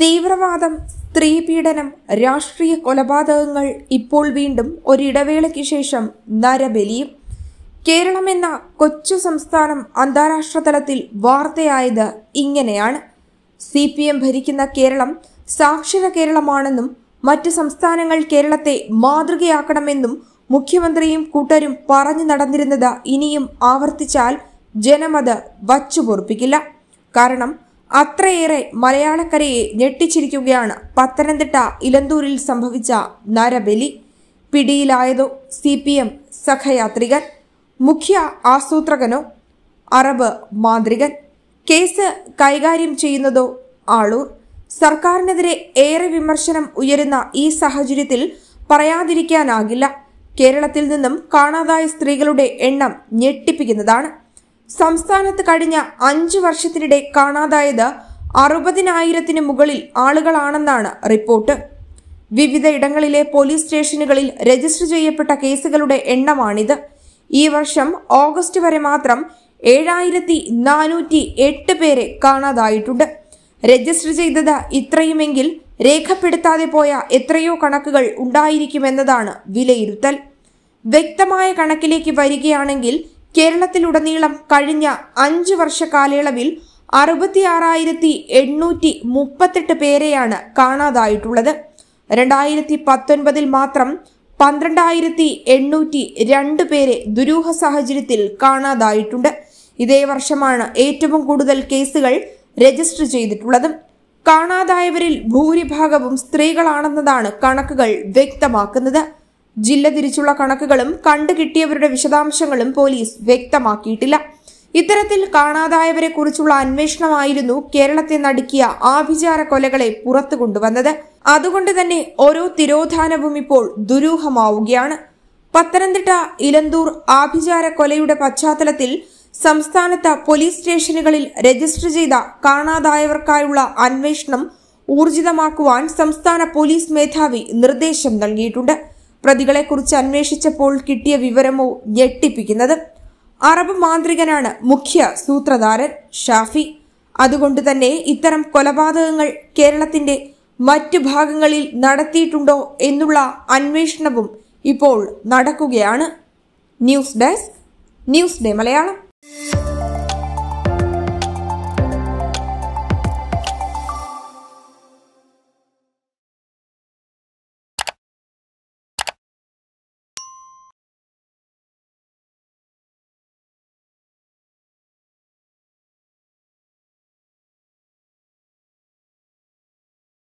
തീവ്രവാദം സ്ത്രീപീഡനം രാഷ്ട്രീയ കൊലപാതകങ്ങൾ ഇപ്പോൾ വീണ്ടും ഒരിടവേളയ്ക്ക് ശേഷം നരബലിയും കേരളം എന്ന കൊച്ചു സംസ്ഥാനം അന്താരാഷ്ട്ര തലത്തിൽ വാർത്തയായത് ഇങ്ങനെയാണ് സി പി എം ഭരിക്കുന്ന കേരളം സാക്ഷര കേരളമാണെന്നും മറ്റ് സംസ്ഥാനങ്ങൾ കേരളത്തെ മാതൃകയാക്കണമെന്നും മുഖ്യമന്ത്രിയും കൂട്ടരും പറഞ്ഞു നടന്നിരുന്നത് ഇനിയും ആവർത്തിച്ചാൽ ജനമത് വച്ചുപൊറുപ്പിക്കില്ല കാരണം അത്രയേറെ മലയാളക്കരയെ ഞെട്ടിച്ചിരിക്കുകയാണ് പത്തനംതിട്ട ഇലന്തൂരിൽ സംഭവിച്ച നരബലി പിടിയിലായതോ സി പി എം സഖയാത്രികൻ മുഖ്യ ആസൂത്രകനോ അറബ് മാന്ത്രികൻ കേസ് കൈകാര്യം ചെയ്യുന്നതോ ആളൂർ സർക്കാരിനെതിരെ ഏറെ വിമർശനം ഉയരുന്ന ഈ സാഹചര്യത്തിൽ പറയാതിരിക്കാനാകില്ല കേരളത്തിൽ നിന്നും കാണാതായ സ്ത്രീകളുടെ എണ്ണം ഞെട്ടിപ്പിക്കുന്നതാണ് സംസ്ഥാനത്ത് കഴിഞ്ഞ അഞ്ചു വർഷത്തിനിടെ കാണാതായത് അറുപതിനായിരത്തിന് മുകളിൽ ആളുകളാണെന്നാണ് റിപ്പോർട്ട് വിവിധ ഇടങ്ങളിലെ പോലീസ് സ്റ്റേഷനുകളിൽ രജിസ്റ്റർ ചെയ്യപ്പെട്ട കേസുകളുടെ എണ്ണമാണിത് ഈ വർഷം ഓഗസ്റ്റ് വരെ മാത്രം ഏഴായിരത്തി നാനൂറ്റി എട്ട് പേരെ കാണാതായിട്ടുണ്ട് രജിസ്റ്റർ ചെയ്തത് ഇത്രയുമെങ്കിൽ രേഖപ്പെടുത്താതെ പോയ എത്രയോ കണക്കുകൾ ഉണ്ടായിരിക്കുമെന്നതാണ് വിലയിരുത്തൽ വ്യക്തമായ കണക്കിലേക്ക് വരികയാണെങ്കിൽ കേരളത്തിലുടനീളം കഴിഞ്ഞ അഞ്ചു വർഷ കാലയളവിൽ അറുപത്തിയാറായിരത്തി എണ്ണൂറ്റി മുപ്പത്തെട്ട് പേരെയാണ് കാണാതായിട്ടുള്ളത് രണ്ടായിരത്തി പത്തൊൻപതിൽ മാത്രം പന്ത്രണ്ടായിരത്തി എണ്ണൂറ്റി രണ്ട് പേരെ ദുരൂഹ സാഹചര്യത്തിൽ കാണാതായിട്ടുണ്ട് ഇതേ വർഷമാണ് ഏറ്റവും കൂടുതൽ കേസുകൾ രജിസ്റ്റർ ചെയ്തിട്ടുള്ളത് കാണാതായവരിൽ ഭൂരിഭാഗവും സ്ത്രീകളാണെന്നതാണ് കണക്കുകൾ വ്യക്തമാക്കുന്നത് ജില്ല തിരിച്ചുള്ള കണക്കുകളും കണ്ടുകിട്ടിയവരുടെ വിശദാംശങ്ങളും പോലീസ് വ്യക്തമാക്കിയിട്ടില്ല ഇത്തരത്തിൽ കാണാതായവരെ കുറിച്ചുള്ള അന്വേഷണമായിരുന്നു കേരളത്തെ നടുക്കിയ ആഭിചാര കൊലകളെ പുറത്തു കൊണ്ടുവന്നത് അതുകൊണ്ട് തന്നെ ഓരോ തിരോധാനവും ഇപ്പോൾ ദുരൂഹമാവുകയാണ് പത്തനംതിട്ട ഇലന്തൂർ ആഭിചാര കൊലയുടെ പശ്ചാത്തലത്തിൽ സംസ്ഥാനത്ത് പോലീസ് സ്റ്റേഷനുകളിൽ രജിസ്റ്റർ ചെയ്ത കാണാതായവർക്കായുള്ള അന്വേഷണം ഊർജിതമാക്കുവാൻ സംസ്ഥാന പോലീസ് മേധാവി നിർദ്ദേശം നൽകിയിട്ടുണ്ട് പ്രതികളെക്കുറിച്ച് അന്വേഷിച്ചപ്പോൾ കിട്ടിയ വിവരമോ ഞെട്ടിപ്പിക്കുന്നത് അറബ് മാന്ത്രികനാണ് മുഖ്യ സൂത്രധാരൻ ഷാഫി അതുകൊണ്ട് തന്നെ ഇത്തരം കൊലപാതകങ്ങൾ കേരളത്തിന്റെ മറ്റു ഭാഗങ്ങളിൽ നടത്തിയിട്ടുണ്ടോ എന്നുള്ള അന്വേഷണവും ഇപ്പോൾ നടക്കുകയാണ് news desk news day Malayalam